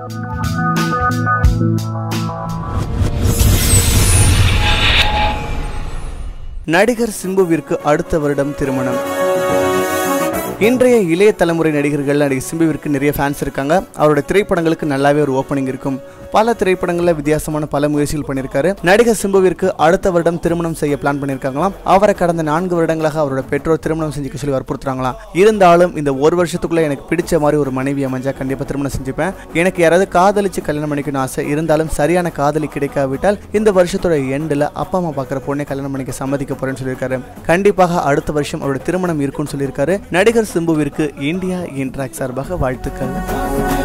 நடிகர் சிம்புவிற்கு அடுத்த வருடம் திருமணம் இன்றைய இளைய தலைமுறை நடிகர்கள் நடிகர் சிம்புவிற்கு நிறைய ஃபேன்ஸ் இருக்காங்க அவரோட திரைப்படங்களுக்கு நல்லாவே ஒரு ஓப்பனிங் இருக்கும் பல திரைப்படங்களில் வித்தியாசமான பல முயற்சிகள் பண்ணியிருக்காரு நடிகர் சிம்புவிற்கு அடுத்த வருடம் திருமணம் செய்ய பிளான் பண்ணியிருக்காங்களாம் அவரை கடந்த நான்கு வருடங்களாக அவரோட பெற்றோர் திருமணம் செஞ்சுக்க சொல்லி வற்புறுத்துறாங்களாம் இருந்தாலும் இந்த ஒரு வருஷத்துக்குள்ள எனக்கு பிடிச்ச மாதிரி ஒரு மனைவி அமைஞ்சா கண்டிப்பாக திருமணம் செஞ்சுப்பேன் எனக்கு யாராவது காதலிச்சு கல்யாணம் பண்ணிக்கணும் ஆசை இருந்தாலும் சரியான காதலி கிடைக்காவிட்டால் இந்த வருஷத்தோட எண்டில் அப்பா அம்மா பார்க்குற பொண்ணை கல்யாணம் பண்ணிக்க சம்மதிக்க போறேன்னு சொல்லியிருக்காரு கண்டிப்பாக அடுத்த வருஷம் அவரோட திருமணம் இருக்கும்னு சொல்லியிருக்காரு நடிகர் சிம்புவிற்கு இந்தியா இன்ட்ராக் சார்பாக வாழ்த்துக்கள்